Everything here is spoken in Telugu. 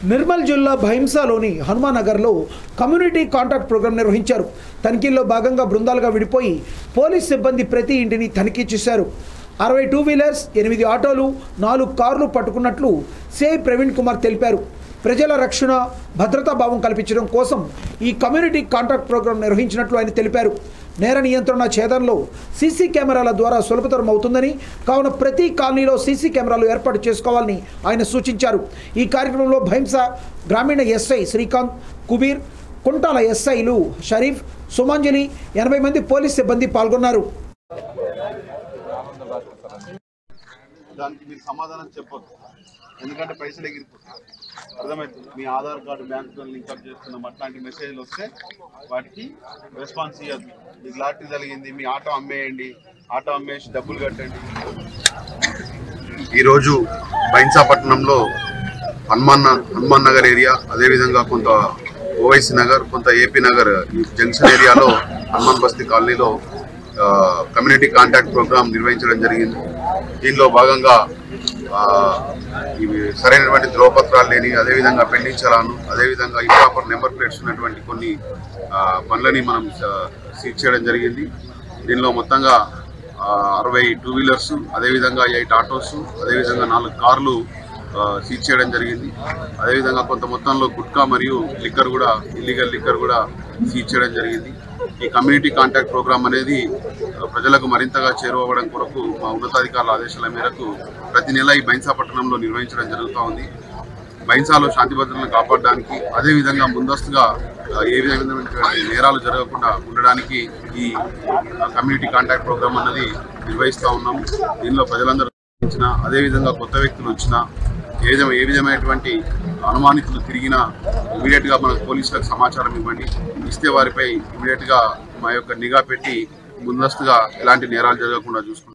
నిర్మల్ జిల్లా భైంసాలోని హనుమానగర్లో కమ్యూనిటీ కాంటాక్ట్ ప్రోగ్రాం నిర్వహించారు తనిఖీల్లో భాగంగా బృందాలుగా విడిపోయి పోలీస్ సిబ్బంది ప్రతి ఇంటిని తనిఖీ చేశారు అరవై టూ వీలర్స్ ఎనిమిది ఆటోలు నాలుగు కార్లు పట్టుకున్నట్లు సిఐ ప్రవీణ్ కుమార్ తెలిపారు ప్రజల రక్షణ భద్రతా భావం కల్పించడం కోసం ఈ కమ్యూనిటీ కాంటాక్ట్ ప్రోగ్రాం నిర్వహించినట్లు ఆయన తెలిపారు నేర నియంత్రణ ఛేదంలో సీసీ కెమెరాల ద్వారా సులభతరం అవుతుందని కావున ప్రతి కాలనీలో సీసీ కెమెరాలు ఏర్పాటు చేసుకోవాలని ఆయన సూచించారు ఈ కార్యక్రమంలో భైంస గ్రామీణ ఎస్ఐ శ్రీకాంత్ కుబీర్ కుంటాల ఎస్ఐలు షరీఫ్ సుమాంజలి ఎనభై మంది పోలీస్ సిబ్బంది పాల్గొన్నారు దానికి మీరు సమాధానం చెప్పొద్దు ఎందుకంటే పైసలు ఎగిరిపోతాయి అర్థమవుతుంది మీ ఆధార్ కార్డు బ్యాంకు లింక్అప్ చేస్తున్నాం అట్లాంటి మెసేజ్లు వస్తే వాటికి రెస్పాన్స్ ఇవ్వద్దు మీకు లాటరీ జరిగింది మీ ఆటో అమ్మేయండి ఆటో అమ్మేసి డబ్బులు కట్టండి ఈరోజు బైన్సాపట్నంలో హనుమాన్ హనుమాన్ నగర్ ఏరియా అదేవిధంగా కొంత ఓవైసీ నగర్ కొంత ఏపీ నగర్ ఈ జంక్షన్ ఏరియాలో హనుమాన్ బస్తీ కాలనీలో ఆ, కమ్యూనిటీ కాంటాక్ట్ ప్రోగ్రామ్ నిర్వహించడం జరిగింది దీనిలో భాగంగా ఆ, ఇవి సరైనటువంటి ధ్రువపత్రాలు లేని అదేవిధంగా పెండింగ్ చలాను అదేవిధంగా ఇంప్రాపర్ నెంబర్ ప్లేట్స్ ఉన్నటువంటి కొన్ని ఆ, బండ్లని మనం స- సీజ్ చేయడం జరిగింది దీనిలో మొత్తంగా ఆ, అరవై టూ వీలర్స్ అదేవిధంగా ఎయిట్ ఆటోస్ అదేవిధంగా నాలుగు కార్లు ఆ, సీజ్ చేయడం జరిగింది అదేవిధంగా కొంత మొత్తంలో గుట్కా మరియు లిక్కర్ కూడా ఇల్లీగల్ లిక్కర్ కూడా సీజ్ చేయడం జరిగింది ఈ కమ్యూనిటీ కాంటాక్ట్ ప్రోగ్రామ్ అనేది ఆ, ప్రజలకు మరింతగా చేరువవ్వడం కొరకు మా ఉన్నతాధికారుల ఆదేశాల మేరకు ప్రతి నెల ఈ బైన్సాపట్నంలో నిర్వహించడం జరుగుతూ ఉంది బైన్సాలో శాంతి భద్రతలను కాపాడడానికి అదేవిధంగా ముందస్తుగా ఆ, ఏ విధమైనటువంటి నేరాలు జరగకుండా ఉండడానికి ఈ ఆ, కమ్యూనిటీ కాంటాక్ట్ ప్రోగ్రామ్ అన్నది నిర్వహిస్తూ ఉన్నాం దీనిలో ప్రజలందరూ వచ్చిన అదేవిధంగా కొత్త వ్యక్తులు వచ్చినా ఏ విధమైన ఏ విధమైనటువంటి అనుమానితులు తిరిగినా ఇమీడియట్గా మన పోలీసులకు సమాచారం ఇవ్వండి ఇస్తే వారిపై ఇమీడియట్గా మా యొక్క నిఘా పెట్టి ముందస్తుగా ఎలాంటి నేరాలు జరగకుండా చూసుకుంటాం